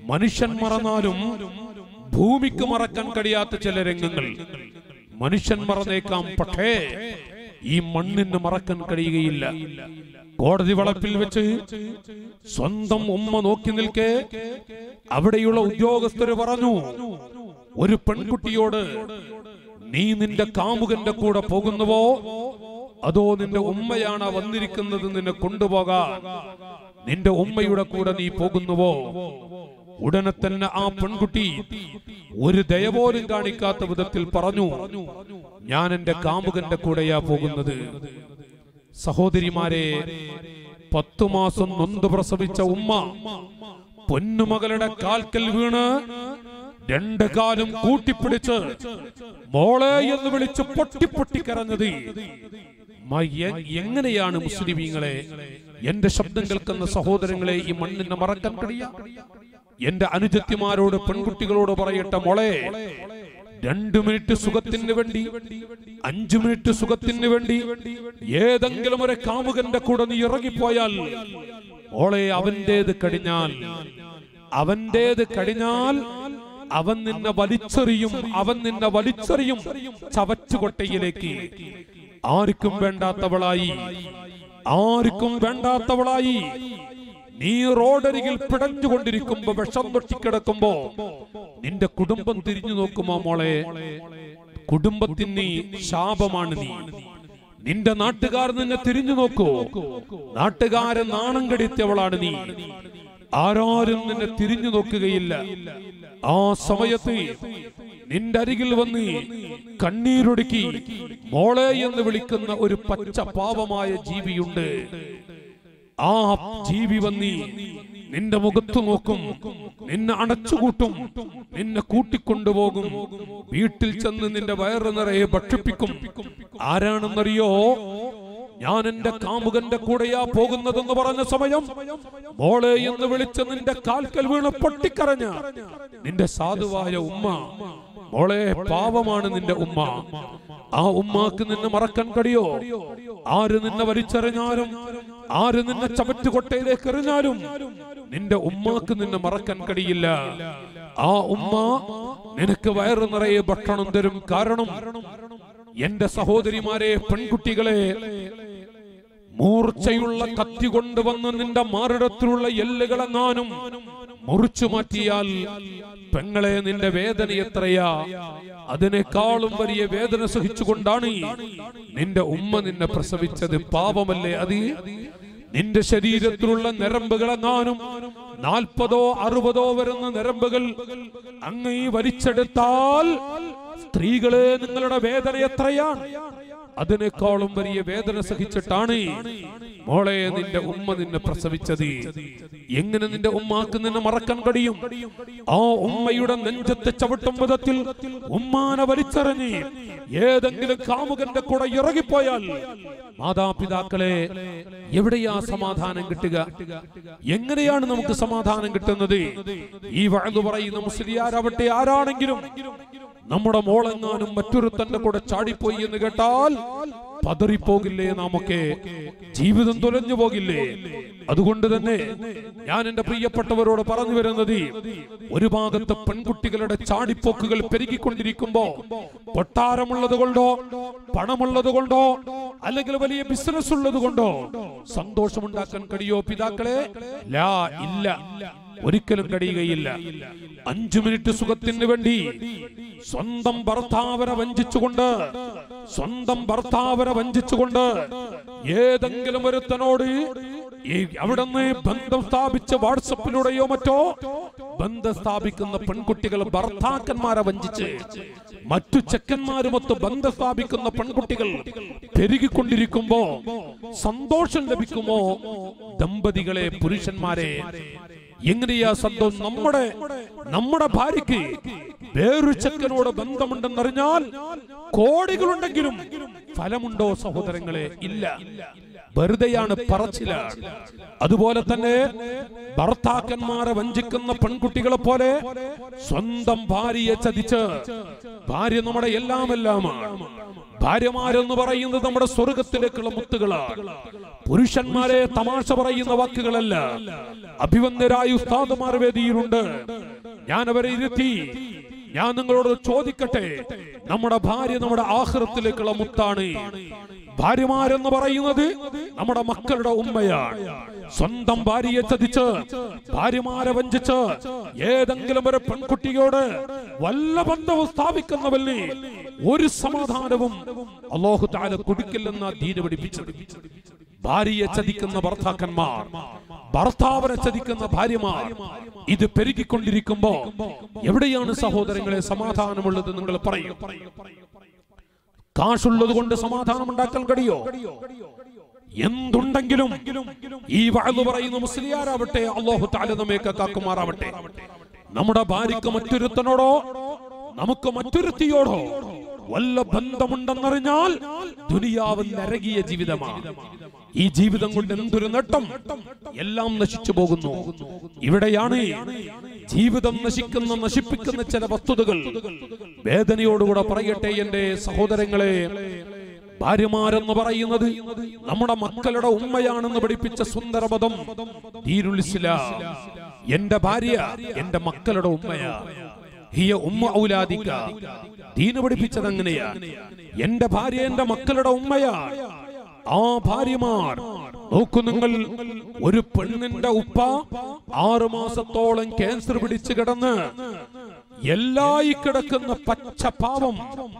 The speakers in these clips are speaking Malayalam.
മനുഷ്യൻ മറന്നാലും ഭൂമിക്ക് മറക്കാൻ കഴിയാത്ത ചില രംഗങ്ങൾ മനുഷ്യൻ മറന്നേക്കാം പക്ഷേ ഈ മണ്ണിന് മറക്കാൻ കഴിയുകയില്ല കോടതി വളപ്പിൽ വെച്ച് സ്വന്തം ഉമ്മ നോക്കി നിൽക്കെ അവിടെയുള്ള ഉദ്യോഗസ്ഥര് പറഞ്ഞു ഒരു പെൺകുട്ടിയോട് നീ നിന്റെ കാമുകന്റെ കൂടെ പോകുന്നുവോ അതോ നിന്റെ ഉമ്മയാണ് വന്നിരിക്കുന്നത് നിന്നെ കൊണ്ടുപോകാൻ നിന്റെ ഉമ്മയുടെ കൂടെ നീ പോകുന്നുവോ ഉടനെ തന്നെ ആ പെൺകുട്ടി ഒരു ദയ പോലും കാണിക്കാത്ത വിധത്തിൽ പറഞ്ഞു ഞാൻ എന്റെ കാമുകന്റെ കൂടെയാ പോകുന്നത് സഹോദരിമാരെ പത്തു മാസം നൊന്ത് പ്രസവിച്ച ഉമ്മ പൊന്നുമകളുടെ കാൽക്കൽ വീണ് രണ്ട് കാലും കൂട്ടിപ്പിടിച്ച് മോളെ എന്ന് വിളിച്ച് പൊട്ടി പൊട്ടി കരഞ്ഞത് മ- എ- എങ്ങനെയാണ് മുസ്ലിമീങ്ങളെ എന്റെ ശബ്ദം കേൾക്കുന്ന സഹോദരങ്ങളെ ഈ മണ്ണിനെ മറക്കാൻ കഴിയാ എന്റെ അനുജത്തിമാരോട് പെൺകുട്ടികളോട് പറയട്ടെ മോളെ രണ്ടു മിനിറ്റ് സുഖത്തിന് വേണ്ടി അഞ്ചു മിനിറ്റ് സുഖത്തിന് വേണ്ടി ഏതെങ്കിലും ഒരു കാമുകന്റെ കൂടെ നീ ഇറങ്ങിപ്പോയാൽ മോളെ അവന്റേത് കഴിഞ്ഞാൽ അവന്റേത് കഴിഞ്ഞാൽ അവൻ നിന്നെ വലിച്ചെറിയും അവൻ നിന്നെ വലിച്ചെറിയും ചവറ്റുകൊട്ടയിലേക്ക് ആർക്കും വേണ്ടാത്തവളായി ആർക്കും വേണ്ടാത്തവളായി നീ റോഡരികിൽ പിടഞ്ഞുകൊണ്ടിരിക്കുമ്പോ വിഷം തൊട്ടിക്കിടക്കുമ്പോ നിന്റെ കുടുംബം തിരിഞ്ഞു നോക്കുമോ മോളെ കുടുംബത്തിന് നീ ശാപമാണ് നീ നിന്റെ നാട്ടുകാർ നിന്നെ തിരിഞ്ഞു നോക്കൂ നാട്ടുകാരെ നാണം കെടുത്തിയവളാണ് നീ ആരാരും നിന്നെ തിരിഞ്ഞു നോക്കുകയില്ല ആ സമയത്ത് നിന്റെ അരികിൽ വന്ന് കണ്ണീരൊടുക്കി മോളെ എന്ന് വിളിക്കുന്ന ഒരു പച്ച പാവമായ ജീവിയുണ്ട് ആ ജീവി വന്നി നിന്റെ മുഖത്ത് നോക്കും നിന്നെ അടച്ചുകൂട്ടും നിന്നെ കൂട്ടിക്കൊണ്ടുപോകും വീട്ടിൽ ചെന്ന് നിന്റെ വയറ് നിറയെ ഭക്ഷിപ്പിക്കും ആരാണെന്നറിയോ ഞാൻ എന്റെ കാമുകന്റെ കൂടെയാ പോകുന്നതെന്ന് പറഞ്ഞ സമയം മോളെ എന്ന് വിളിച്ച് നിന്റെ കാൽക്കൽ വീണ് പൊട്ടിക്കരഞ്ഞ നിന്റെ സാധുവായ ഉമ്മ മോളെ പാവമാണ് നിന്റെ ഉമ്മ ആ ഉമ്മാക്ക് നിന്നെ മറക്കാൻ കഴിയോ ആര് നിന്നെ വലിച്ചെറിഞ്ഞാലും ആര് നിന്നെ ചവറ്റുകൊട്ടയിലേക്ക് എറിഞ്ഞാലും നിന്റെ ഉമ്മാക്ക് നിന്നെ മറക്കാൻ കഴിയില്ല ആ ഉമ്മ നിനക്ക് വയറു നിറയെ ഭക്ഷണം തരും കാരണം എന്റെ സഹോദരിമാരെ പെൺകുട്ടികളെ മൂർച്ചയുള്ള കത്തി കൊണ്ടുവന്ന് നിന്റെ മാറിടത്തിലുള്ള എല്ലുകളെങ്ങാനും മുറിച്ചു മാറ്റിയാൽ പെങ്ങളെ നിന്റെ വേദന എത്രയാ അതിനേക്കാളും വലിയ വേദന സഹിച്ചുകൊണ്ടാണ് നിന്റെ ഉമ്മ നിന്നെ പ്രസവിച്ചത് പാപമല്ലേ അത് നിന്റെ ശരീരത്തിലുള്ള ഞരമ്പുകളെങ്ങാനും നാൽപ്പതോ അറുപതോ വരുന്ന ഞരമ്പുകൾ അങ്ങ് ഈ വലിച്ചെടുത്താൽ സ്ത്രീകളെ നിങ്ങളുടെ വേദന എത്രയാണ് അതിനേക്കാളും വലിയ വേദന സഹിച്ചിട്ടാണ് മോളെ നിന്റെ ഉമ്മ നിന്നെ പ്രസവിച്ചത് എങ്ങനെ നിന്റെ ഉമ്മാക്ക് നിന്നെ മറക്കാൻ കഴിയും ആ ഉമ്മയുടെ നെഞ്ചത്തെ ചവിട്ടും വിധത്തിൽ ഉമ്മാനെ വലിച്ചെറിഞ്ഞ് ഏതെങ്കിലും കാമുകന്റെ കൂടെ ഇറങ്ങിപ്പോയാൽ മാതാപിതാക്കളെ എവിടെയാ സമാധാനം കിട്ടുക എങ്ങനെയാണ് നമുക്ക് സമാധാനം കിട്ടുന്നത് ഈ വഴന്നു പറയുന്ന മുസ്ലിയാരാവട്ടെ ആരാണെങ്കിലും നമ്മുടെ മോളെങ്ങാനും മറ്റൊരുത്തന്റെ കൂടെ ചാടിപ്പോയി എന്ന് കേട്ടാൽ പതറിപ്പോകില്ലേ നാമൊക്കെ ജീവിതം തുലഞ്ഞു പോകില്ലേ അതുകൊണ്ട് തന്നെ ഞാൻ എന്റെ പ്രിയപ്പെട്ടവരോട് പറഞ്ഞു വരുന്നത് ഒരു ഭാഗത്ത് പെൺകുട്ടികളുടെ ചാടിപ്പോക്കുകൾ പെരുകിക്കൊണ്ടിരിക്കുമ്പോ കൊട്ടാരമുള്ളത് കൊണ്ടോ പണമുള്ളത് കൊണ്ടോ അല്ലെങ്കിൽ വലിയ ബിസിനസ് ഉള്ളത് കൊണ്ടോ സന്തോഷമുണ്ടാക്കാൻ കഴിയോ പിതാക്കളെ ലാ ഇല്ല ഒരിക്കലും കഴിയുകയില്ല അഞ്ചു മിനിറ്റ് സുഖത്തിന് വേണ്ടി സ്വന്തം ഭർത്താവരെ വഞ്ചിച്ചുകൊണ്ട് സ്വന്തം ഭർത്താവരെ വഞ്ചിച്ചുകൊണ്ട് ഏതെങ്കിലും ഒരുത്തനോട് ഈ അവിടുന്ന് ബന്ധം സ്ഥാപിച്ച വാട്സപ്പിലൂടെയോ മറ്റോ ബന്ധം സ്ഥാപിക്കുന്ന പെൺകുട്ടികൾ ഭർത്താക്കന്മാരെ വഞ്ചിച്ച് മറ്റു ചെക്കന്മാരുമൊത്ത് ബന്ധം സ്ഥാപിക്കുന്ന പെൺകുട്ടികൾ പെരുകിക്കൊണ്ടിരിക്കുമ്പോ സന്തോഷം ലഭിക്കുമോ ദമ്പതികളെ പുരുഷന്മാരെ എങ്ങനെയാ സന്തോഷം നമ്മുടെ നമ്മുടെ ഭാര്യയ്ക്ക് വേറൊരു ചെക്കനോട് ബന്ധമുണ്ടെന്നറിഞ്ഞാൽ കോടികളുണ്ടെങ്കിലും ഫലമുണ്ടോ സഹോദരങ്ങളെ ഇല്ല വെറുതെയാണ് പറച്ചിലാണ് അതുപോലെ തന്നെ ഭർത്താക്കന്മാരെ വഞ്ചിക്കുന്ന പെൺകുട്ടികളെ പോലെ സ്വന്തം ഭാര്യയെ ചതിച്ച് ഭാര്യ നമ്മുടെ എല്ലാം എല്ലാമാണ് ഭാര്യമാരെന്ന് പറയുന്നത് നമ്മുടെ സ്വർഗത്തിലേക്കുള്ള മുത്തുകളാണ് പുരുഷന്മാരെ തമാശ പറയുന്ന വാക്കുകളല്ല അഭിവന്ദരായ ഉസ്താദുമാർ വേദിയിലുണ്ട് ഞാൻ അവരെ ഇരുത്തി ഞാൻ നിങ്ങളോട് ചോദിക്കട്ടെ നമ്മുടെ ഭാര്യ നമ്മുടെ ആഹൃത്തിലേക്കുള്ള മുത്താണ് ഭാര്യമാരെന്ന് പറയുന്നത് നമ്മുടെ മക്കളുടെ ഉമ്മയാണ് സ്വന്തം ഭാര്യയെ ചതിച്ച് ഭാര്യമാരെ വഞ്ചിച്ച് ഏതെങ്കിലും ഒരു പെൺകുട്ടിയോട് വല്ല ബന്ധവും സ്ഥാപിക്കുന്നവല്ലേ ഒരു സമാധാനവും അള്ളാഹു താല കൊടുക്കില്ലെന്ന ദീന പഠിപ്പിച്ചത് ഭാര്യയെ ചതിക്കുന്ന ഭർത്താക്കന്മാർ ഭർത്താവിനെ ചതിക്കുന്ന ഭാര്യമാർ ഇത് പെരുകിക്കൊണ്ടിരിക്കുമ്പോ എവിടെയാണ് സഹോദരങ്ങളെ സമാധാനമുള്ളത് നിങ്ങൾ പറയും കാശുള്ളത് കൊണ്ട് സമാധാനം ഉണ്ടാക്കാൻ കഴിയോ എന്തുണ്ടെങ്കിലും ഈ വാഴ്ന്നു പറയുന്ന മുസ്ലിയാരാവട്ടെ അള്ളാഹു താല നമ്മയൊക്കെ കാക്കുമാറാവട്ടെ നമ്മുടെ ഭാര്യക്ക് മറ്റൊരുത്തനോടോ നമുക്ക് മറ്റൊരുത്തിയോടോ വല്ല ബന്ധമുണ്ടെന്നറിഞ്ഞാൽ ദുനിയാവ് നരകിയ ജീവിതമാണ് ഈ ജീവിതം കൊണ്ട് എന്തൊരു നേട്ടം എല്ലാം നശിച്ചു പോകുന്നു ഇവിടെയാണ് ജീവിതം നശിക്കുന്ന നശിപ്പിക്കുന്ന ചില വസ്തുതകൾ വേദനയോടുകൂടെ പറയട്ടെ എന്റെ സഹോദരങ്ങളെ ഭാര്യമാരെന്ന് പറയുന്നത് നമ്മുടെ മക്കളുടെ ഉമ്മയാണെന്ന് പഠിപ്പിച്ച സുന്ദരപദം ദീനുൽ ഇസ്ലാം എന്റെ ഭാര്യ എന്റെ മക്കളുടെ ഉമ്മയാ ഹിയ ഉമ്മ ഔലാദിക്ക ദീന് പഠിപ്പിച്ചത് അങ്ങനെയാ എന്റെ ഭാര്യ എന്റെ മക്കളുടെ ഉമ്മയാ ആ ഭാര്യമാർ നോക്കൂ നിങ്ങൾ ഒരു പെണ്ണിന്റെ ഉപ്പ ആറു മാസത്തോളം ക്യാൻസർ പിടിച്ചു കിടന്ന് എല്ലായി കിടക്കുന്ന പച്ച പാവം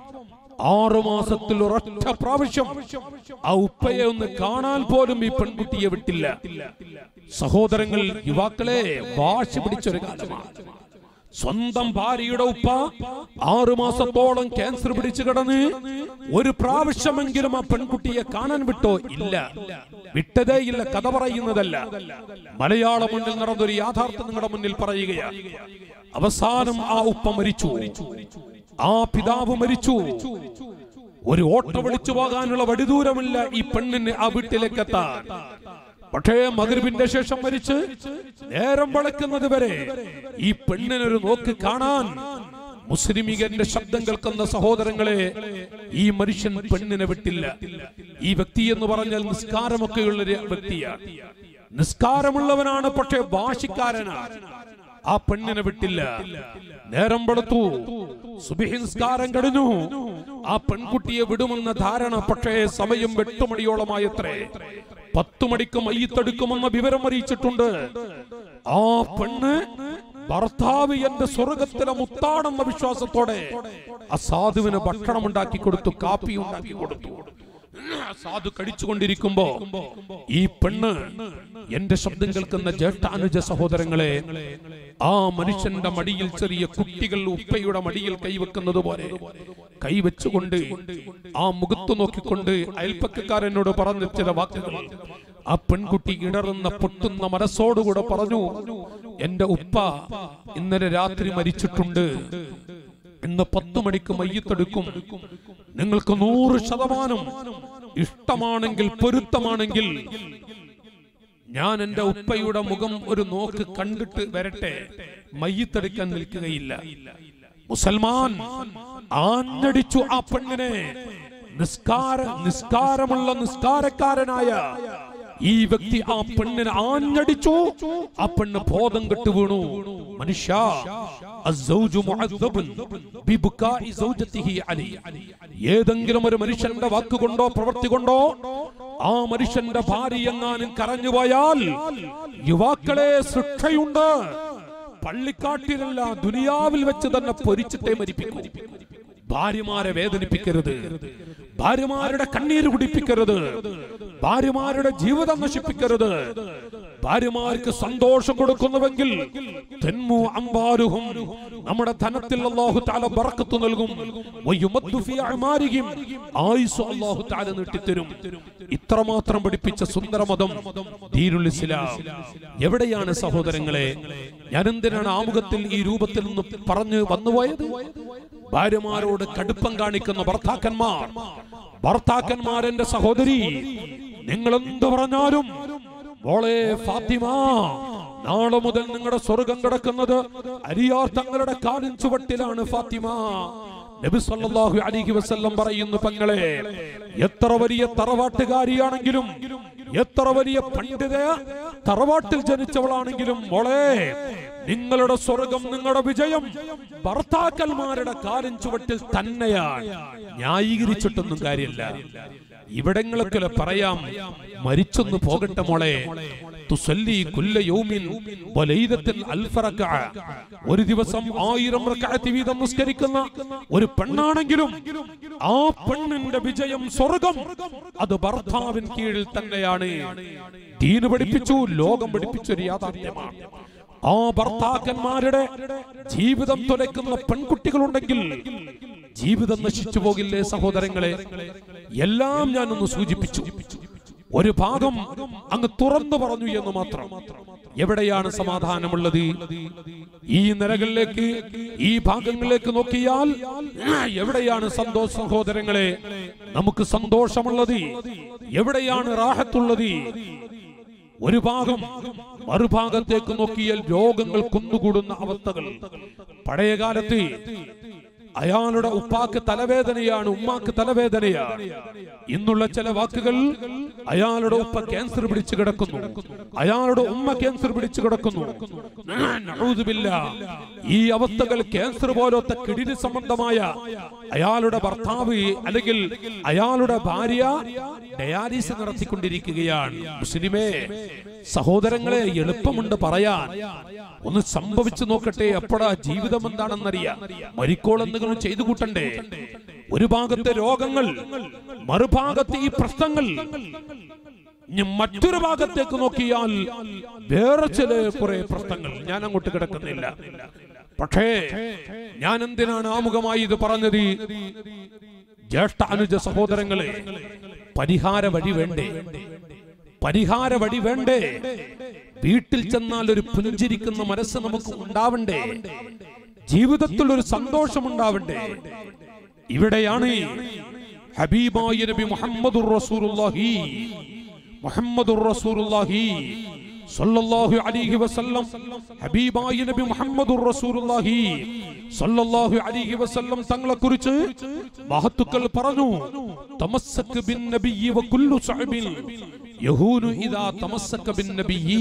ആറു മാസത്തിൽ ഒരൊറ്റ പ്രാവശ്യം ആ ഉപ്പയെ ഒന്ന് കാണാൻ പോലും ഈ പെൺകുട്ടിയെ വിട്ടില്ല സഹോദരങ്ങൾ യുവാക്കളെ വാശി പിടിച്ചൊരു കാലമാണ് സ്വന്തം ഭാര്യയുടെ ഉപ്പ ആറു മാസത്തോളം ക്യാൻസർ പിടിച്ചു കിടന്ന് ഒരു പ്രാവശ്യമെങ്കിലും ആ പെൺകുട്ടിയെ കാണാൻ വിട്ടോ ഇല്ല വിട്ടതേ ഇല്ല കഥ പറയുന്നതല്ല മലയാള മുന്നിൽ നടന്നൊരു യാഥാർത്ഥ്യം നിങ്ങളുടെ മുന്നിൽ പറയുകയാണ് അവസാനം ആ ഉപ്പ മരിച്ചു ആ പിതാവ് മരിച്ചു ഒരു ഓട്ടോ വിളിച്ചു പോകാനുള്ള വടിദൂരമില്ല ഈ പെണ്ണിന് ആ വീട്ടിലേക്ക് എത്താൻ പക്ഷേ മകരുവിന്റെ ശേഷം മരിച്ച് നേരം വളക്കുന്നത് വരെ ഈ പെണ്ണിനൊരു നോക്ക് കാണാൻ മുസ്ലിമികന്റെ ശബ്ദം കേൾക്കുന്ന സഹോദരങ്ങളെ ഈ മനുഷ്യൻ പെണ്ണിനെ വിട്ടില്ല ഈ വ്യക്തി എന്ന് പറഞ്ഞാൽ നിസ്കാരമൊക്കെയുള്ള ഒരു വ്യക്തിയാണ് നിസ്കാരമുള്ളവനാണ് പക്ഷേ ഭാഷിക്കാരനാണ് ആ പെണ്ണിനെ വിട്ടില്ല നേരം വെളുത്തു സുബിഹി നിസ്കാരം കഴിഞ്ഞു ആ പെൺകുട്ടിയെ വിടുമെന്ന ധാരണ പക്ഷേ സമയം എട്ടു മണിയോളമായത്രേ പത്തു മണിക്ക് മയ്യത്തെടുക്കുമെന്ന വിവരം അറിയിച്ചിട്ടുണ്ട് ആ പെണ്ണ് ഭർത്താവ് എന്റെ സ്വർഗത്തിലെ മുത്താണെന്ന വിശ്വാസത്തോടെ ആ സാധുവിന് ഭക്ഷണം ഉണ്ടാക്കി കൊടുത്തു കാപ്പി ഉണ്ടാക്കി കൊടുത്തു സാധു കഴിച്ചുകൊണ്ടിരിക്കുമ്പോ ഈ പെണ്ണ് എന്റെ ശബ്ദം കേൾക്കുന്ന ജ്യേഷ്ഠാനുജ സഹോദരങ്ങളെ ആ മനുഷ്യന്റെ മടിയിൽ ചെറിയ കുട്ടികൾ ഉപ്പയുടെ മടിയിൽ കൈവെക്കുന്നത് പോലെ കൈവച്ചുകൊണ്ട് ആ മുഖത്ത് നോക്കിക്കൊണ്ട് അയൽപ്പക്കാരനോട് പറഞ്ഞ ചില വാക്കുകൾ ആ പെൺകുട്ടി ഇടറുന്ന പൊട്ടുന്ന മനസ്സോടുകൂടെ പറഞ്ഞു എന്റെ ഉപ്പ ഇന്നലെ രാത്രി മരിച്ചിട്ടുണ്ട് ഇന്ന് പത്തു മണിക്ക് മയ്യത്തെടുക്കും നിങ്ങൾക്ക് നൂറ് ശതമാനം ഇഷ്ടമാണെങ്കിൽ പൊരുത്തമാണെങ്കിൽ ഞാൻ എന്റെ ഉപ്പയുടെ മുഖം ഒരു നോക്ക് കണ്ടിട്ട് വരട്ടെ മയ്യത്തെടുക്കാൻ നിൽക്കുകയില്ല മുസൽമാൻ ആഞ്ഞടിച്ചു ആ പെണ്ണിനെ നിസ്കാര നിസ്കാരമുള്ള നിസ്കാരക്കാരനായ ഈ വ്യക്തി ആ പെണ്ണിനെ ആഞ്ഞടിച്ചു ആ പെണ്ണ് ബോധം കെട്ടു വീണു മനുഷ്യ അസ്സൗജു മുഅദ്ദബുൻ ബിബുകാഇ സൗജത്തിഹി അലി ഏതെങ്കിലും ഒരു മനുഷ്യന്റെ വാക്കുകൊണ്ടോ പ്രവൃത്തി കൊണ്ടോ ആ മനുഷ്യന്റെ ഭാര്യ എങ്ങാനും കരഞ്ഞുപോയാൽ യുവാക്കളെ ശിക്ഷയുണ്ട് പള്ളിക്കാട്ടിലല്ല ദുനിയാവിൽ വെച്ച് തന്നെ പൊരിച്ചിട്ടേ മരിപ്പിക്കൂ ഭാര്യമാരെ വേദനിപ്പിക്കരുത് ഭാര്യമാരുടെ കണ്ണീര് കുടിപ്പിക്കരുത് ഭാര്യമാരുടെ ജീവിതം നശിപ്പിക്കരുത് ഭാര്യമാർക്ക് സന്തോഷം കൊടുക്കുന്നുവെങ്കിൽ തെന്മു അമ്പാരുഹും നമ്മുടെ ധനത്തിൽ അല്ലാഹു തആല ബറക്കത്ത് നൽകും വയുമദ്ദു ഫീ അഅമാരിഹിം ആയുസ് അല്ലാഹു തആല നീട്ടിത്തരും ഇത്രമാത്രം പഠിപ്പിച്ച സുന്ദരമതം ദീനുൽ ഇസ്ലാം എവിടെയാണ് സഹോദരങ്ങളെ ഞാൻ എന്തിനാണ് ആമുഖത്തിൽ ഈ രൂപത്തിൽ നിന്ന് പറഞ്ഞു വന്നുപോയത് ഭാര്യമാരോട് കടുപ്പം കാണിക്കുന്ന ഭർത്താക്കന്മാർ ഭർത്താക്കന്മാർ എന്റെ സഹോദരി നിങ്ങൾ എന്ത് പറഞ്ഞാലും മോളെ ഫാത്തിമ നാളെ മുതൽ നിങ്ങളുടെ സ്വർഗം കിടക്കുന്നത് അരിയാർ തങ്ങളുടെ കാലിൻ ചുവട്ടിലാണ് ഫാത്തിമ നബി സല്ലല്ലാഹു അലൈഹി വസല്ലം പറയുന്നു പെങ്ങളെ എത്ര വലിയ തറവാട്ടുകാരിയാണെങ്കിലും എത്ര വലിയ പണ്ഡിത തറവാട്ടിൽ ജനിച്ചവളാണെങ്കിലും മോളെ നിങ്ങളുടെ സ്വർഗം നിങ്ങളുടെ വിജയം ഭർത്താക്കന്മാരുടെ കാലിൻ ചുവട്ടിൽ തന്നെയാണ് ന്യായീകരിച്ചിട്ടൊന്നും കാര്യമില്ല ഇവിടങ്ങളൊക്കെ പറയാം മരിച്ചൊന്ന് പോകട്ടെ മോളെ തുസല്ലി കുല്ല യൗമിൻ വലൈലത്തിൽ അൽഫ റക്അ. ഒരു ദിവസം ആയിരം റക്അത്ത് വീതം നിസ്കരിക്കുന്ന ഒരു പെണ്ണാണെങ്കിലും ആ പെണ്ണിന്റെ വിജയം സ്വർഗം അത് ഭർത്താവിൻ കീഴിൽ തന്നെയാണ് ദീന് പഠിപ്പിച്ചു ലോകം പഠിപ്പിച്ച ഒരു യാഥാർത്ഥ്യമാണ് ആ ഭർത്താക്കന്മാരുടെ ജീവിതം തുലയ്ക്കുന്ന പെൺകുട്ടികളുണ്ടെങ്കിൽ ജീവിതം നശിച്ചു പോകില്ലേ സഹോദരങ്ങളെ എല്ലാം ഞാനൊന്ന് സൂചിപ്പിച്ചു ഒരു ഭാഗം അങ്ങ് തുറന്നു പറഞ്ഞു എന്ന് മാത്രം എവിടെയാണ് സമാധാനമുള്ളത് ഈ നിലകളിലേക്ക് ഈ ഭാഗങ്ങളിലേക്ക് നോക്കിയാൽ എവിടെയാണ് സന്തോഷ സഹോദരങ്ങളെ നമുക്ക് സന്തോഷമുള്ളത് എവിടെയാണ് റാഹത്തുള്ളത് ഒരു ഭാഗം മറുഭാഗത്തേക്ക് നോക്കിയാൽ രോഗങ്ങൾ കുന്നുകൂടുന്ന അവസ്ഥകൾ പഴയ കാലത്ത് അയാളുടെ ഉപ്പാക്ക് തലവേദനയാണ് ഉമ്മാക്ക് തലവേദനയാണ് ഇന്നുള്ള ചില വാക്കുകൾ അയാളുടെ ഉപ്പ ക്യാൻസർ പിടിച്ചു കിടക്കുന്നു അയാളുടെ ഉമ്മ ക്യാൻസർ പിടിച്ചു കിടക്കുന്നു നഊദുബില്ല. ഈ അവസ്ഥകൾ ക്യാൻസർ പോലത്തെ കിടിന് സംബന്ധമായ അയാളുടെ ഭർത്താവ് അല്ലെങ്കിൽ അയാളുടെ ഭാര്യ ഡയാലിസിസ് നടത്തിക്കൊണ്ടിരിക്കുകയാണ് മുസ്ലിമേ സഹോദരങ്ങളെ എളുപ്പമുണ്ട് പറയാൻ ഒന്ന് സംഭവിച്ചു നോക്കട്ടെ എപ്പോഴാ ജീവിതം എന്താണെന്നറിയാം മരിക്കോൾ എന്തെങ്കിലും ചെയ്തു കൂട്ടണ്ടേ ഒരു ഭാഗത്തെ രോഗങ്ങൾ മറുഭാഗത്തെ ഈ പ്രശ്നങ്ങൾ ഇനി മറ്റൊരു ഭാഗത്തേക്ക് നോക്കിയാൽ വേറെ ചില കുറെ പ്രശ്നങ്ങൾ ഞാൻ അങ്ങോട്ട് കിടക്കുന്നില്ല പക്ഷേ ഞാൻ എന്തിനാണ് ആമുഖമായി ഇത് പറഞ്ഞത് ജ്യേഷ്ഠ അനുജ സഹോദരങ്ങളെ പരിഹാര വഴി വേണ്ടേ പരിഹാര വഴി വേണ്ടേ വീട്ടിൽ ചെന്നാൽ ഒരു പുഞ്ചിരിക്കുന്ന മനസ്സ് നമുക്ക് ഉണ്ടാവണ്ടേ ജീവിതത്തിൽ ഒരു സന്തോഷം ഉണ്ടാവണ്ടേ ഇവിടെയാണ് ഹബീബായ നബി മുഹമ്മദുർ റസൂലുള്ളാഹി മുഹമ്മദുർ റസൂലുള്ളാഹി സല്ലല്ലാഹു അലൈഹി വസല്ലം ഹബീബായ നബി മുഹമ്മദുർ റസൂലുള്ളാഹി സല്ലല്ലാഹു അലൈഹി വസല്ലം തങ്ങളെ കുറിച്ച് മഹത്തുക്കൾ പറഞ്ഞു തമസ്സക് ബിൻ നബിയ്യി വ കുല്ലു സഅബിൻ യഹൂനു ഇദാ തമസ്സക ബിൻ നബിയ്യി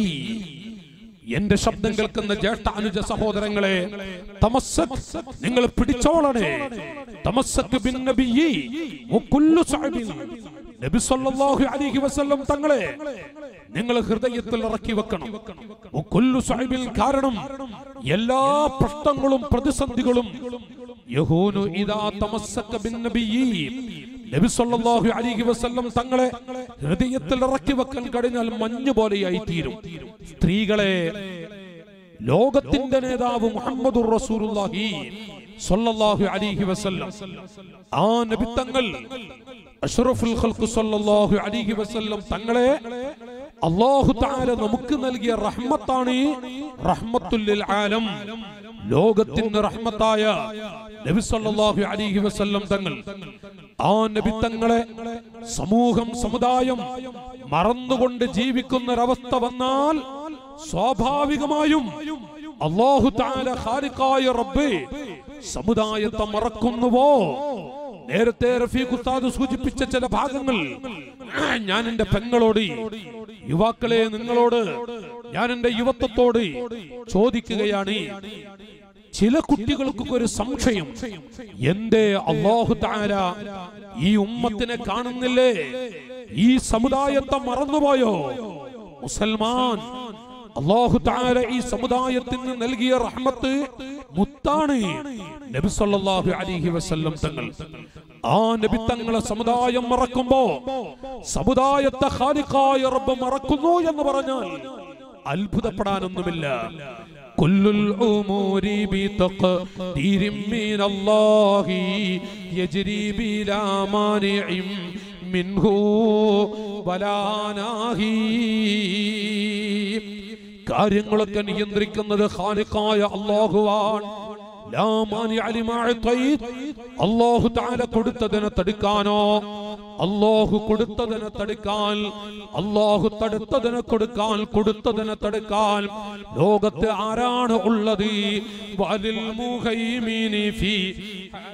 എന്റെ ശബ്ദം കേൾക്കുന്ന ജ്യേഷ്ഠ അനുജ സഹോദരങ്ങളെ തമസ്സക് നിങ്ങൾ പിടിച്ചോളണേ തമസ്സക് ബിൻ നബിയ്യി വ കുല്ലു സഅബിൻ നബി സല്ലല്ലാഹു അലൈഹി വസല്ലം തങ്ങളെ നിങ്ങൾ ഹൃദയത്തിൽ ഇറക്കി വെക്കണം വ കുല്ലു സഅബിൻ കാരണം എല്ലാ പ്രശ്നങ്ങളും പ്രതിസന്ധികളും യഹൂനു ഇദാ തമസ്സക ബിൻ നബിയ്യി നബി സല്ലല്ലാഹു അലൈഹി വസല്ലം തങ്ങളെ ഹൃദയത്തിൽ ഇറക്കി വെക്കാൻ കഴിഞ്ഞാൽ മഞ്ഞ് പോലെയായി തീരും സ്ത്രീകളെ ലോകത്തിന്റെ നേതാവ് മുഹമ്മദുർ റസൂലുള്ളാഹി സല്ലല്ലാഹു അലൈഹി വസല്ലം ആ നബി തങ്ങൾ അഷ്റഫുൽ ഖൽഖ് സല്ലല്ലാഹു അലൈഹി വസല്ലം തങ്ങളെ അല്ലാഹു തആല നമുക്ക് നൽകിയ റഹ്മത്താണ് റഹ്മത്തുൽ ലിൽ ആലം ലോകത്തിന് റഹ്മത്തായ നബി സല്ലല്ലാഹു അലൈഹി വസല്ലം തങ്ങൾ ആ നബി തങ്ങളെ സമൂഹം സമുദായം മറന്നുകൊണ്ട് ജീവിക്കുന്ന ഒരവസ്ഥ വന്നാൽ സ്വാഭാവികമായും അള്ളാഹു താല ഖാലിഖായ റബ്ബ് സമുദായത്തെ മറക്കുന്നുവോ നേരത്തെ റഫീഖ് ഉസ്താദ് സൂചിപ്പിച്ച ചില ഭാഗങ്ങൾ ഞാൻ എന്റെ പെങ്ങളോട് യുവാക്കളെ നിങ്ങളോട് ഞാൻ എന്റെ യുവത്വത്തോട് ചോദിക്കുകയാണ് ചില കുട്ടികൾക്ക് ഒരു സംശയം എന്റെ അള്ളാഹു താര ഈ ഉമ്മത്തിനെ കാണുന്നില്ലേ ഈ സമുദായത്തെ മറന്നുപോയോ മുസൽമാൻ അള്ളാഹു താര ഈ സമുദായത്തിന് നൽകിയ റഹ്മത്ത് മുത്താണ് നബി സല്ലല്ലാഹു അലൈഹി വസല്ലം തങ്ങൾ ആ നബി തങ്ങളെ സമുദായം മറക്കുമ്പോ സമുദായത്തെ ഖാലിഖായ റബ്ബ് മറക്കുന്നു എന്ന് പറഞ്ഞാൽ അത്ഭുതപ്പെടാനൊന്നുമില്ല كل الأمور بتقدير من الله يجري بلا مانع منه ولا ناهي കാര്യങ്ങളൊക്കെ നിയന്ത്രിക്കുന്നത് ഖാലിഖായ അള്ളാഹുവാൻ ലാ മാനിഅ ലിമാ അഅ്തൈത്. അള്ളാഹു താല കൊടുത്തതിനെ തടുക്കാനോ അള്ളാഹു കൊടുത്തതിനെ തടുക്കാൻ അള്ളാഹു തടുത്തതിനെ കൊടുക്കാൻ കൊടുത്തതിനെ തടുക്കാൻ ലോകത്ത് ആരാണ് ഉള്ളത് വലിൽ മുഹൈമിനി ഫി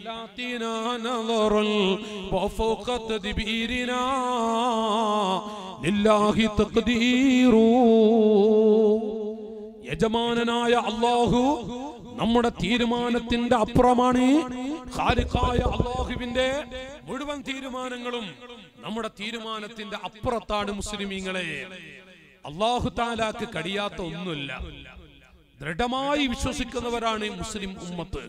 حالاتنا نظر وفوق تدبيرنا ലില്ലാഹി തഖ്ദീറു യജമാനനായ അള്ളാഹു നമ്മുടെ തീരുമാനത്തിന്റെ അപ്പുറമാണ് ഖാലിഖായ അള്ളാഹുവിന്റെ മുഴുവൻ തീരുമാനങ്ങളും നമ്മുടെ തീരുമാനത്തിന്റെ അപ്പുറത്താണ് മുസ്ലിമീങ്ങളെ അള്ളാഹു താലാക്ക് കഴിയാത്ത ഒന്നുമില്ല ദൃഢമായി വിശ്വസിക്കുന്നവരാണ് ഈ മുസ്ലിം ഉമ്മത്ത്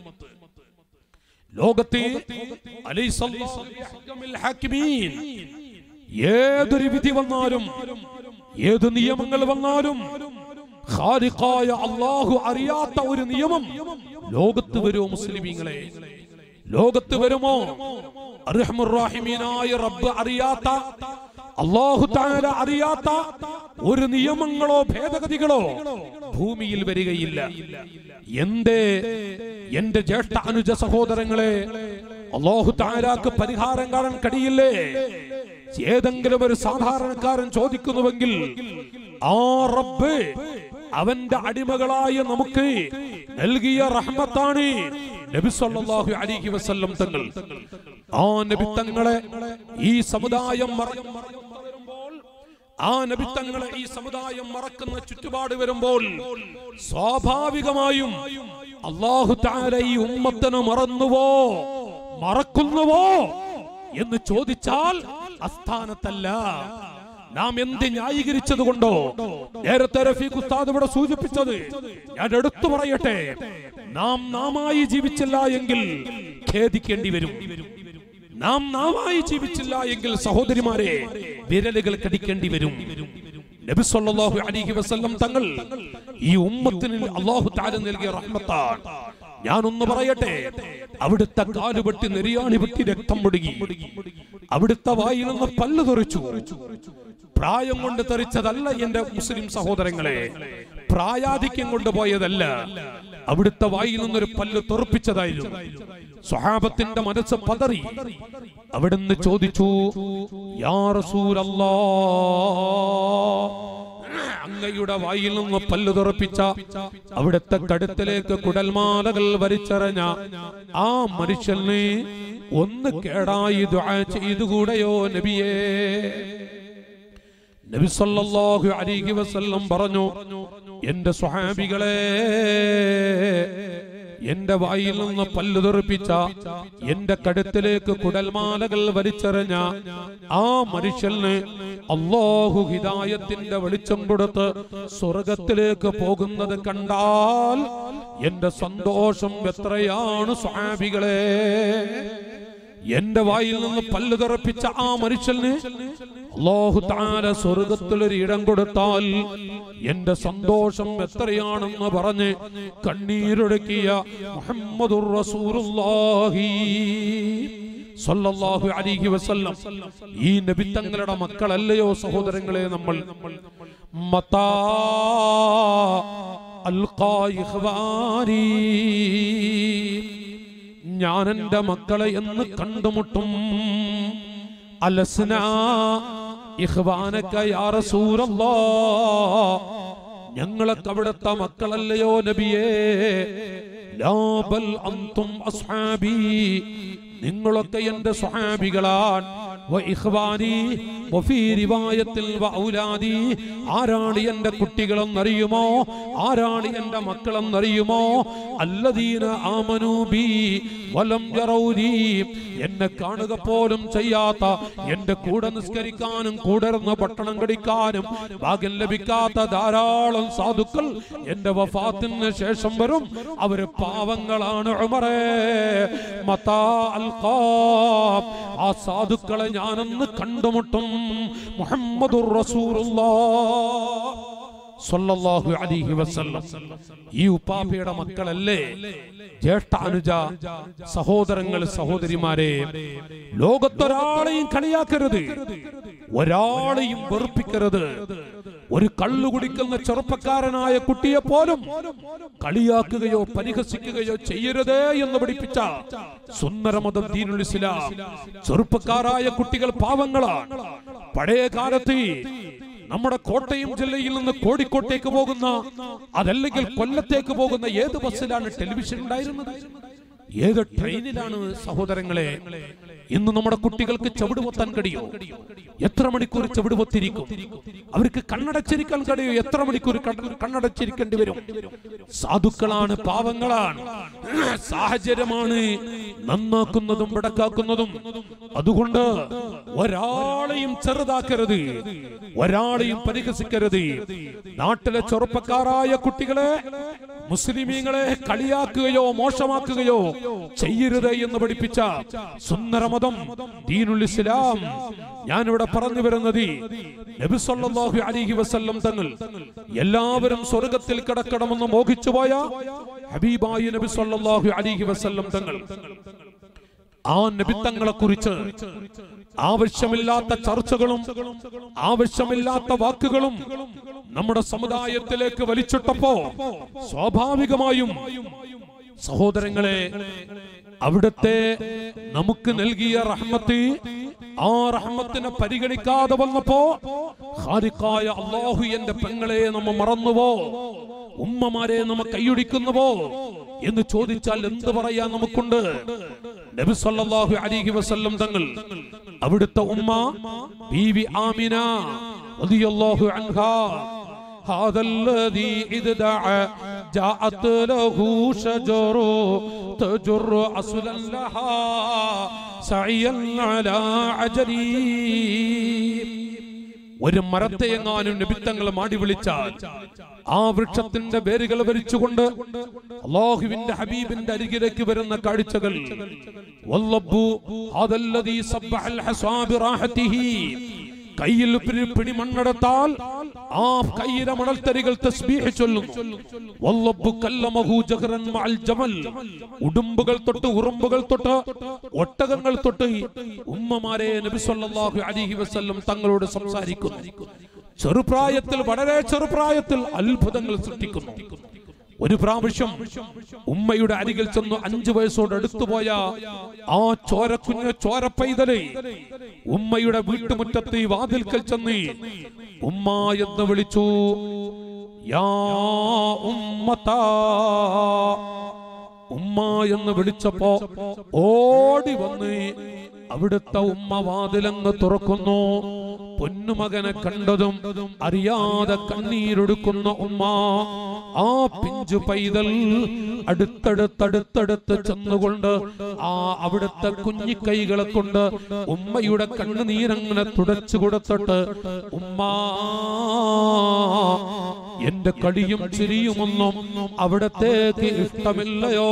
ലോകത്തെ അലൈസല്ലാഹു ബിഅഹ്കമിൽ ഹാക്കിമീൻ. ഏതൊരു വിധി വന്നാലും ഏത് നിയമങ്ങൾ വന്നാലും ഖാലിഖായ അള്ളാഹു അറിയാത്ത ഒരു നിയമം ലോകത്ത് വരുമോ മുസ്ലിമീങ്ങളെ ലോകത്ത് വരുമോ അർഹമുറാഹിമീനായ റബ്ബ് അറിയാത്ത അള്ളാഹു താല അറിയാത്ത ഒരു നിയമങ്ങളോ ഭേദഗതികളോ ഭൂമിയിൽ വരികയില്ല എന്തേ എന്റെ ജ്യേഷ്ഠ അനുജ സഹോദരങ്ങളെ അള്ളാഹു താലാക്ക് പരിഹാരം കാണാൻ കഴിയില്ലേ ഏതെങ്കിലും ഒരു സാധാരണക്കാരൻ ചോദിക്കുന്നുവെങ്കിൽ ആ റബ്ബ് അവന്റെ അടിമകളായ നമുക്ക് നൽകിയ റഹ്മത്താണ് നബി സല്ലല്ലാഹു അലൈഹി വസല്ലം തങ്ങൾ ആ നബി തങ്ങളെ ഈ സമുദായം മറ- വരുമ്പോൾ ആ നബി തങ്ങളെ ഈ സമുദായം മറക്കുന്ന ചുറ്റുപാട് വരുമ്പോൾ സ്വാഭാവികമായും അള്ളാഹു താല ഈ ഉമ്മത്തിനെ മറന്നുവോ മറക്കുന്നുവോ എന്ന് ചോദിച്ചാൽ അസ്ഥാനത്തല്ല നാം എന്ത് ന്യായീകരിച്ചത് കൊണ്ടോ നേരത്തെ റഫീഖ് ഉസ്താദ് ഇവിടെ സൂചിപ്പിച്ചത് ഞാൻ എടുത്തു പറയട്ടെ നാം നാമായി ജീവിച്ചില്ല എങ്കിൽ ഖേദിക്കേണ്ടി വരും നാം നാമായി ജീവിച്ചില്ല എങ്കിൽ സഹോദരിമാരെ വിരലുകൾ കടിക്കേണ്ടി വരും നബി സല്ലല്ലാഹു അലൈഹി വസല്ലം തങ്ങൾ ഈ ഉമ്മത്തിന് അല്ലാഹു തആല നൽകിയ റഹ്മത്താണ് ഞാനൊന്ന് പറയട്ടെ അവിടുത്തെ കാലുപെട്ടി നെരിയാണി വെട്ടി രക്തം മുടുകി അവിടുത്തെ വായിൽ നിന്ന് പല്ല് തെറിച്ചു പ്രായം കൊണ്ട് തെറിച്ചതല്ല എന്റെ മുസ്ലിം സഹോദരങ്ങളെ പ്രായാധിക്യം കൊണ്ട് പോയതല്ല അവിടുത്തെ വായിൽ നിന്നൊരു പല്ല് തെറിപ്പിച്ചതായിരുന്നു സ്വഹാബത്തിന്റെ മനസ്സ് പതറി അവിടുന്ന് ചോദിച്ചു യാ റസൂലല്ലാ അങ്ങയുടെ വായിൽ നിന്ന് പല്ല് തുറപ്പിച്ച അവിടുത്തെ കടുത്തിലേക്ക് കുടൽമാലകൾ വലിച്ചെറിഞ്ഞ ആ മനുഷ്യന് ഒന്ന് കേടായി ദുആ ചെയ്തുകൂടെയോ നബിയേ നബി സല്ലല്ലാഹു അലൈഹി വസല്ലം പറഞ്ഞു എന്റെ സ്വഹാബികളെ എന്റെ വായിൽ നിന്ന് പല്ല് തെറിപ്പിച്ച എന്റെ കടുത്തിലേക്ക് കുടൽമാലകൾ വലിച്ചെറിഞ്ഞ ആ മനുഷ്യന് അള്ളാഹു ഹിദായത്തിന്റെ വെളിച്ചം കൊടുത്ത് സ്വർഗത്തിലേക്ക് പോകുന്നത് കണ്ടാൽ എന്റെ സന്തോഷം എത്രയാണ് സ്വഹാബികളെ എന്റെ വായിൽ നിന്ന് പല്ല് തെറപ്പിച്ച ആ മനുഷ്യന് അല്ലാഹു താല സ്വർഗത്തിൽ ഒരു ഇടം കൊടുത്താൽ എന്റെ സന്തോഷം എത്രയാണെന്ന് പറഞ്ഞ് കണ്ണീരൊടുക്കിയ മുഹമ്മദുർ റസൂലുള്ളാഹി സല്ലല്ലാഹു അലൈഹി വസല്ലം ഈ നബി തങ്ങളുടെ മക്കളല്ലയോ സഹോദരങ്ങളെ നമ്മൾ മതാ അൽഖാ ഇഖ്വാനി ഞാൻ എന്റെ മക്കളെ എന്ന് കണ്ടുമുട്ടും അലസ്ന ഇഖ്വാനക യാ റസൂലല്ലാ ഞങ്ങളൊക്കെ അവിടുത്തെ മക്കളല്ലയോ നബിയേ ലാ ബൽ അൻതും അസ്ഹാബി നിങ്ങളൊക്കെ എന്റെ സ്വഹാബികളാണ് വ ഇഖ്വാനി വഫീ റിവായത്തിൽ വ ഔലാദി ആരാണ് എന്റെ കുട്ടികളെന്നറിയുമോ ആരാണ് എന്റെ മക്കളെന്നറിയുമോ അല്ലദീന ആമനൂ ബി വലം യറൗനി എന്നെ കാണുക പോലും ചെയ്യാത്ത എന്റെ കൂടെ നിസ്കരിക്കാനും കൂടർന്ന് ഭക്ഷണം കടിക്കാനും ഭാഗ്യം ലഭിക്കാത്ത ധാരാളം സാധുക്കൾ എന്റെ വഫാത്തിന് ശേഷം വരും അവര് പാവങ്ങളാണ് ഉമറേ മതാ അൽഖാം ആ സാധുക്കളെ ഞാനൊന്ന് കണ്ടുമുട്ടും മുഹമ്മദുർ റസൂലുള്ളാഹ് സ്വല്ലല്ലാഹു അലൈഹി വസല്ലം ഈ ഉപ്പാപ്പയുടെ മക്കളല്ലേ ജ്യേഷ്ഠ അനുജ സഹോദരങ്ങൾ സഹോദരിമാരെ ലോകത്തൊരാളെയും കളിയാക്കരുത് ഒരാളെയും വെറുപ്പിക്കരുത് ഒരു കള്ളു കുടിക്കുന്ന ചെറുപ്പക്കാരനായ കുട്ടിയെ പോലും കളിയാക്കുകയോ പരിഹസിക്കുകയോ ചെയ്യരുതേ എന്ന് പഠിപ്പിച്ച സുന്ദരമതം ദീനുൽ ഇസ്ലാം ചെറുപ്പക്കാരായ കുട്ടികൾ പാവങ്ങളാണ് പഴയ കാലത്ത് നമ്മുടെ കോട്ടയം ജില്ലയിൽ നിന്ന് കോഴിക്കോട്ടേക്ക് പോകുന്ന അതല്ലെങ്കിൽ കൊല്ലത്തേക്ക് പോകുന്ന ഏത് ബസ്സിലാണ് ടെലിവിഷൻ ഉണ്ടായിരുന്നത് ഏത് ട്രെയിനിലാണ് സഹോദരങ്ങളെ ഇന്ന് നമ്മുടെ കുട്ടികൾക്ക് ചവിട് പൊത്താൻ കഴിയോ എത്ര മണിക്കൂർ ചവിട് പൊത്തിരിക്കും അവർക്ക് കണ്ണടച്ചിരിക്കാൻ കഴിയോ എത്ര മണിക്കൂർ കണ്ണ- കണ്ണടച്ചിരിക്കേണ്ടി വരും സാധുക്കളാണ് പാവങ്ങളാണ് സാഹചര്യമാണ് നന്നാക്കുന്നതും പിടക്കാക്കുന്നതും അതുകൊണ്ട് ഒരാളെയും ചെറുതാക്കരുത് ഒരാളെയും പരിഹസിക്കരുത് നാട്ടിലെ ചെറുപ്പക്കാരായ കുട്ടികളെ മുസ്ലിമീങ്ങളെ കളിയാക്കുകയോ മോശമാക്കുകയോ ചെയ്യരുത് എന്ന് പഠിപ്പിച്ച സുന്ദരമതം ദീനുൽ ഇസ്ലാം ഞാനിവിടെ പറഞ്ഞു വരുന്നത് നബി സല്ലല്ലാഹു അലൈഹി വസല്ലം തങ്ങൾ എല്ലാവരും സ്വർഗത്തിൽ കിടക്കണമെന്ന് മോഹിച്ചുപോയ ഹബീബായ നബി സല്ലല്ലാഹു അലൈഹി വസല്ലം തങ്ങൾ ആ നബിത്തങ്ങളെ കുറിച്ച് ആവശ്യമില്ലാത്ത ചർച്ചകളും ആവശ്യമില്ലാത്ത വാക്കുകളും നമ്മുടെ സമുദായത്തിലേക്ക് വലിച്ചിട്ടപ്പോ സ്വാഭാവികമായും സഹോദരങ്ങളെ അവിടുത്തെ നമുക്ക് നൽകിയ റഹ്മത്ത് ആ റഹ്മത്തിനെ പരിഗണിക്കാതെ വന്നപ്പോ ഖാലിഖായ അള്ളാഹു എന്റെ പെങ്ങളെ നമ്മ മറന്നുവോ ഉമ്മമാരെ നമ്മ കൈയൊടിക്കുന്നുവോ എന്ന് ചോദിച്ചാൽ എന്ത് പറയാൻ നമുക്കുണ്ട് നബി സല്ലല്ലാഹു അലൈഹി വസല്ലം തങ്ങൾ അവിടുത്തെ ഉമ്മ ബീവി ആമിന റളിയല്ലാഹു അൻഹാ هذا الذي إذ دعا جاءت له شجر تجر أصلا لها سعيا على عجلي ഒരു മരത്തെ എങ്ങാനും നബിത്തങ്ങൾ മാടി വിളിച്ചാൽ ആ വൃക്ഷത്തിന്റെ വേരുകൾ വരിച്ചുകൊണ്ട് അള്ളാഹുവിന്റെ ഹബീബിന്റെ അരികിലേക്ക് വരുന്ന കാഴ്ചകൾ വല്ലബ്ബു അതല്ലദീ സബ്ബഹൽ ഹസാ ബിറാഹത്തിഹി. കയ്യിൽ ഒരു പിടി മണ്ണെടുത്താൽ ആ കയ്യിലെ മണൽത്തരികൾ തസ്ബീഹ് ചൊല്ലുന്നു വല്ലബ്ബു കല്ലമഹു ജഹ്റൻ മഅൽ ജമൽ ഉടുമ്പുകൾ തൊട്ട് ഉറുമ്പുകൾ തൊട്ട് ഒട്ടകങ്ങൾ തൊട്ട് ഉമ്മമാരെ നബി സല്ലല്ലാഹു അലൈഹി വസല്ലം തങ്ങളോട് സംസാരിക്കുന്നു ചെറുപ്രായത്തിൽ വളരെ ചെറുപ്രായത്തിൽ അത്ഭുതങ്ങൾ സൃഷ്ടിക്കുന്നു ഒരു പ്രാവശ്യം ഉമ്മയുടെ അരികിൽ ചെന്ന് അഞ്ചു വയസ്സോട് അടുത്തുപോയ ആ ചോരക്കുഞ്ഞ് ചോര പൈതല് ഉമ്മയുടെ വീട്ടുമുറ്റത്ത് ഈ വാതിൽക്കൽ ചെന്ന് ഉമ്മ എന്ന് വിളിച്ചു യാ ഉമ്മത്താ ഉമ്മ എന്ന് വിളിച്ചപ്പോ ഓടി വന്ന് അവിടുത്തെ ഉമ്മ വാതിലങ്ങ് തുറക്കുന്നു പൊന്നുമകനെ കണ്ടതും അറിയാതെ കണ്ണീരൊടുക്കുന്ന ഉമ്മ ആ പിഞ്ചു പൈതൽ അടുത്തടുത്തടുത്തടുത്ത് ചെന്നുകൊണ്ട് ആ അവിടുത്തെ കുഞ്ഞിക്കൈകളെ കൊണ്ട് ഉമ്മയുടെ കണ്ണുനീരങ്ങനെ തുടച്ചു കൊടുത്തിട്ട് ഉമ്മ എന്റെ കളിയും ചിരിയുമൊന്നും അവിടത്തേക്ക് ഇഷ്ടമില്ലയോ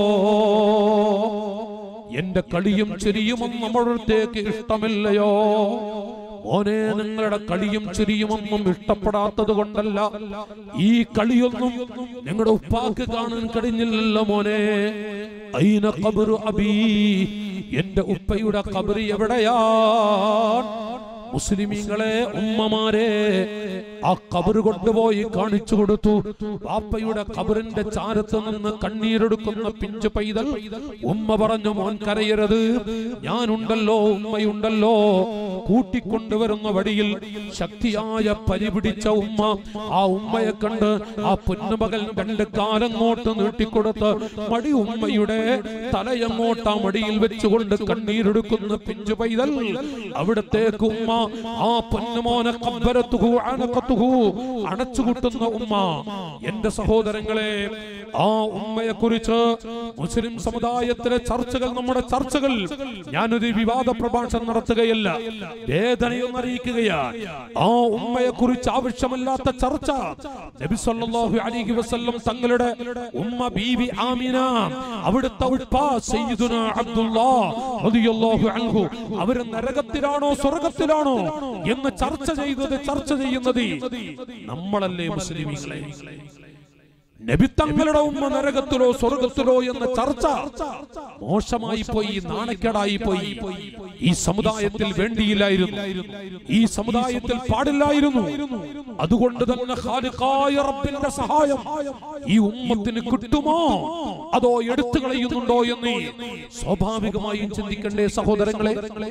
എന്റെ കളിയും ചിരിയുമൊന്നും അവിടത്തേക്ക് ഇഷ്ടമില്ലയോ മോനെ നിങ്ങളുടെ കളിയും ചിരിയുമൊന്നും ഇഷ്ടപ്പെടാത്തത് കൊണ്ടല്ല ഈ കളിയൊന്നും നിങ്ങളുടെ ഉപ്പാക്ക് കാണാൻ കഴിഞ്ഞില്ലല്ലോ മോനെ ഐന ഖബറു അബീ എന്റെ ഉപ്പയുടെ കബറി എവിടെയാണ് മുസ്ലിമീങ്ങളെ ഉമ്മമാരെ ആ കബറ് കൊണ്ടുപോയി കാണിച്ചു കൊടുത്തു വാപ്പയുടെ കബറിന്റെ ചാരത്ത് നിന്ന് കണ്ണീരെടുക്കുന്ന പിഞ്ചു പൈതൽ ഉമ്മ പറഞ്ഞു മോൻ കരയരുത് ഞാനുണ്ടല്ലോ ഉമ്മയുണ്ടല്ലോ കൂട്ടിക്കൊണ്ടുവരുന്ന വടിയിൽ ശക്തിയായ പരിപിടിച്ച ഉമ്മ ആ ഉമ്മയെ കണ്ട് ആ പൊന്നുമകൻ രണ്ട് കാലങ്ങോട്ട് നീട്ടിക്കൊടുത്ത് മടി ഉമ്മയുടെ തലയങ്ങോട്ട് ആ മടിയിൽ വെച്ചുകൊണ്ട് കണ്ണീരെടുക്കുന്ന പിഞ്ചു പൈതൽ അവിടത്തേക്ക് ഉമ്മ ആ പൊന്നുമോനെ കബ്ബരത്തുഹു അനക്കത്തുഹു അണച്ചുകൂട്ടുന്ന ഉമ്മ എന്റെ സഹോദരങ്ങളെ ആ ഉമ്മയെ കുറിച്ച് മുസ്ലിം സമുദായത്തിലെ ചർച്ചകൾ നമ്മുടെ ചർച്ചകൾ ഞാനൊരു വിവാദ പ്രഭാഷണം നടത്തുകയല്ല വേദനയൊന്നും അറിയിക്കുകയാണ് ആ ഉമ്മയെ കുറിച്ച് ആവശ്യമില്ലാത്ത ചർച്ച നബി സല്ലല്ലാഹു അലൈഹി വസല്ലം തങ്ങളുടെ ഉമ്മ ബീവി ആമിന അവിടുത്തെ ഉപ്പ സയ്യിദുന അബ്ദുല്ലാഹ് റളിയല്ലാഹു അൻഹു അവർ നരകത്തിലാണോ സ്വർഗത്തിലാണോ എന്ന് ചർച്ച ചെയ്തത് ചർച്ച ചെയ്യുന്നത് നമ്മളല്ലേ മുസ്ലിമീങ്ങളെ നബി തങ്ങളുടെ ഉമ്മ നരകത്തിലോ സ്വർഗത്തിലോ എന്ന ചർച്ച മോശമായി പോയി നാണക്കേടായി പോയി ഈ സമുദായത്തിൽ വേണ്ടിയില്ലായിരുന്നു ഈ സമുദായത്തിൽ പാടില്ലായിരുന്നു അതുകൊണ്ട് തന്നെ ഖാലിഖായ റബ്ബിന്റെ സഹായം ഈ ഉമ്മത്തിന് കിട്ടുമോ അതോ എടുത്തു കളയുന്നുണ്ടോ എന്ന് സ്വാഭാവികമായും ചിന്തിക്കണ്ടേ സഹോദരങ്ങളെ